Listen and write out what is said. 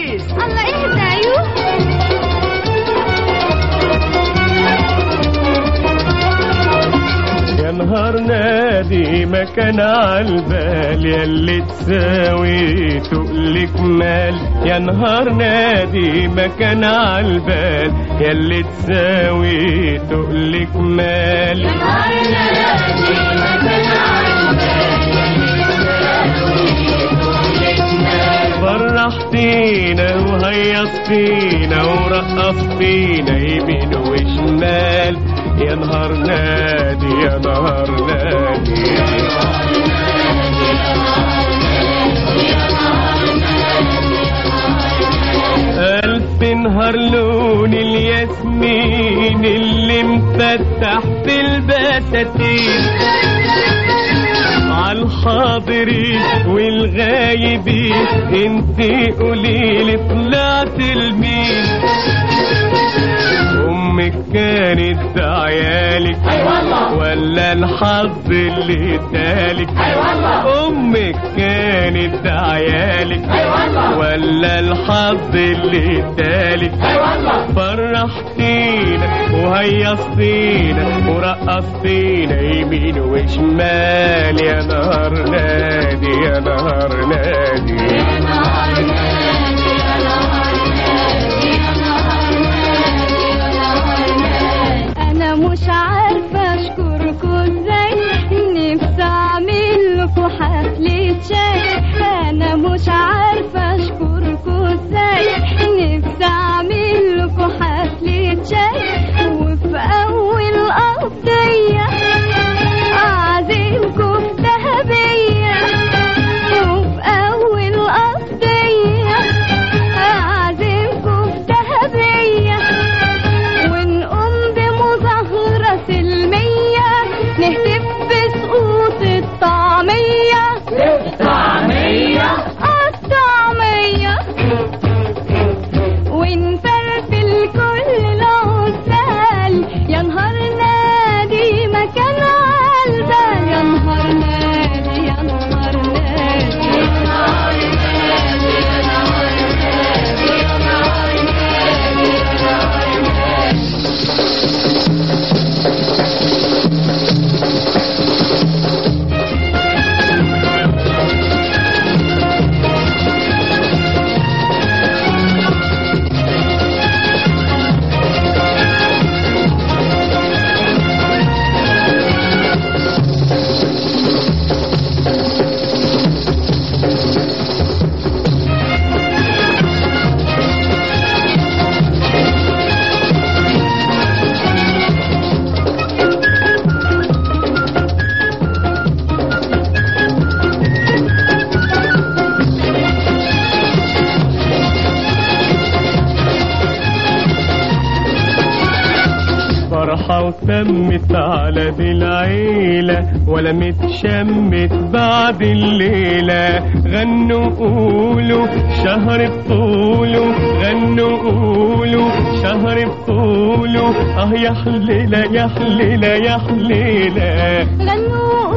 عريس الله اهدى ايوه يا نهار نادي ما كان عالبال ياللي تساوي تقلك مال يا نهار نادي ما كان عالبال ياللي تساوي تقلك مال فرحتينا وهيصتينا ورقصتينا يمين وشمال يا نهار نادي يا نهار نادي ألف نهار لون الياسمين اللي مفتح في البساتين عالحاضرين والغايبين انتي قوليلي طلعت لمين امك كانت عيالك ولا الحظ اللي ادالك امك كانت عيالك ولا الحظ اللي ادالك فرحتينا وهيصتينا ورقصتينا يمين وشمال يا نهار نادي يا نهار نادي انا مش عارفه اشكركم ازاي نفسي اعمل لكم حفله شاي انا مش عارفه اشكركم ازاي نفسي اعمل لكم حفله شاي وفي اول قضيه اعزمكم في ذهبيه وفي اول قضيه اعزمكم في ذهبيه ونقوم بمظاهرة سلمية نهتف بسقوط الطعمية الطعمية الطعمية ونفلفل كل العسال يا نهار نادي مكان عالبال يا نهار نادي يا نهار نادي يا نهار نادي يا نهار نادي يا نهار نادي يا نهار نادي فرحة وتمت على دي العيلة ولا متشمت بعد الليلة غنوا قولوا شهر بطوله غنوا قولوا شهر بطوله اه يا حليلة يا حليلة يا حليلة غنوا